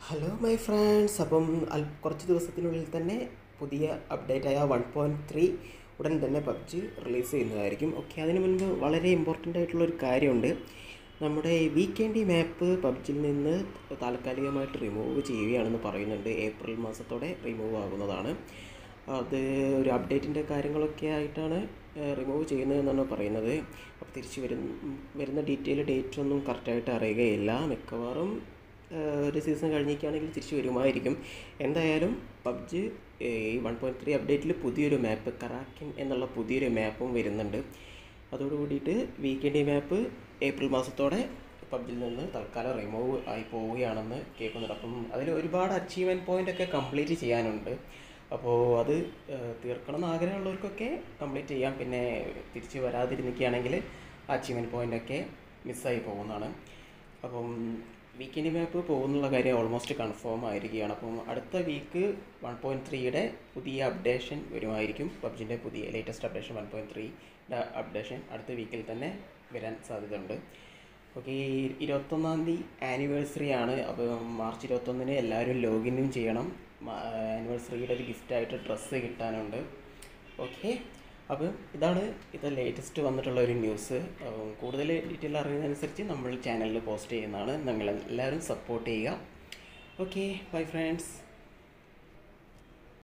hello my friends അപ്പം അൽ- കുറച്ച് ദിവസത്തിനുള്ളിൽ തന്നെ പുതിയ അപ്ഡേറ്റ് ആയ വൺ പോയിൻറ്റ് ത്രീ ഉടൻ തന്നെ പബ്ജി റിലീസ് ചെയ്യുന്നതായിരിക്കും ഓക്കെ അതിന് മുൻപ് വളരെ ഇമ്പോർട്ടൻ്റ് ആയിട്ടുള്ള ഒരു കാര്യമുണ്ട് നമ്മുടെ വീക്കെൻഡ് മാപ്പ് പബ്ജിയിൽ നിന്ന് താൽക്കാലികമായിട്ട് റിമൂവ് ചെയ്യുകയാണെന്ന് പറയുന്നുണ്ട് ഏപ്രിൽ മാസത്തോടെ റിമൂവ് ആകുന്നതാണ് അത് ഒരു അപ്ഡേറ്റിൻ്റെ കാര്യങ്ങളൊക്കെ ആയിട്ടാണ് റിമൂവ് ചെയ്യുന്നതെന്നാണ് പറയുന്നത് അപ്പോൾ തിരിച്ച് വരുന്ന വരുന്ന ഡീറ്റെയിൽ ഡേറ്റ് ഒന്നും കറക്റ്റായിട്ട് അറിയുകയില്ല മിക്കവാറും ഏഹ് ഒരു സീസൺ കഴിഞ്ഞേക്കാണെങ്കിൽ തിരിച്ചു വരുമായിരിക്കും എന്തായാലും പബ്ജി ഈ വൺ പോയിൻറ്റ് ത്രീ അപ്ഡേറ്റിൽ പുതിയൊരു മാപ്പ് കറാക്കിൻ എന്നുള്ള പുതിയൊരു മാപ്പും വരുന്നുണ്ട് അതോട് കൂടിയിട്ട് വീക്കെൻഡ് മാപ്പ് ഏപ്രിൽ മാസത്തോടെ പബ്ജിയിൽ നിന്ന് തൽക്കാലം റിമൂവ് ആയി പോവുകയാണെന്ന് കേൾക്കുന്നുണ്ട് അപ്പം അതിൽ ഒരുപാട് അച്ചീവ്മെൻറ്റ് പോയിൻ്റ് ഒക്കെ കംപ്ലീറ്റ് ചെയ്യാനുണ്ട് അപ്പോൾ അത് ഏഹ് തീർക്കണം എന്ന് ആഗ്രഹമുള്ളവർക്കൊക്കെ കംപ്ലീറ്റ് ചെയ്യാം പിന്നെ തിരിച്ച് വരാതിരിക്കുകയാണെങ്കിൽ അച്ചീവ്മെൻറ്റ് പോയിൻ്റ് ഒക്കെ മിസ്സായി പോകുന്നതാണ് അപ്പം വീക്കെൻഡ് മാപ്പ് പോകുന്നുള്ള കാര്യം ഓൾമോസ്റ്റ് കൺഫേം ആയിരിക്കുകയാണ് അപ്പം അടുത്ത വീക്ക് വൺ പോയിൻറ്റ് ത്രീയുടെ പുതിയ അപ്ഡേഷൻ വരുമായിരിക്കും പബ്ജിൻ്റെ പുതിയ ലേറ്റസ്റ്റ് അപ്ഡേഷൻ വൺ പോയിൻറ്റ് ത്രീയുടെ അപ്ഡേഷൻ അടുത്ത വീക്കിൽ തന്നെ വരാൻ സാധ്യതയുണ്ട് ഓക്കെ ഇരുപത്തൊന്നാം തീയതി ആനിവേഴ്സറി ആണ് അപ്പോൾ മാർച്ച് ഇരുപത്തൊന്നിന് എല്ലാവരും ലോഗിനും ചെയ്യണം ആനിവേഴ്സറിയുടെ ഒരു ഗിഫ്റ്റായിട്ട് ഡ്രസ്സ് കിട്ടാനുണ്ട് ഓക്കെ അപ്പം ഇതാണ് ഇത് ലേറ്റസ്റ്റ് വന്നിട്ടുള്ള ഒരു ന്യൂസ് അപ്പം കൂടുതൽ ഡീറ്റെയിൽ അറിയുന്നതനുസരിച്ച് നമ്മൾ ചാനലിൽ പോസ്റ്റ് ചെയ്യുന്നതാണ് നിങ്ങൾ എല്ലാവരും സപ്പോർട്ട് ചെയ്യുക ഓക്കെ ബൈ ഫ്രണ്ട്സ്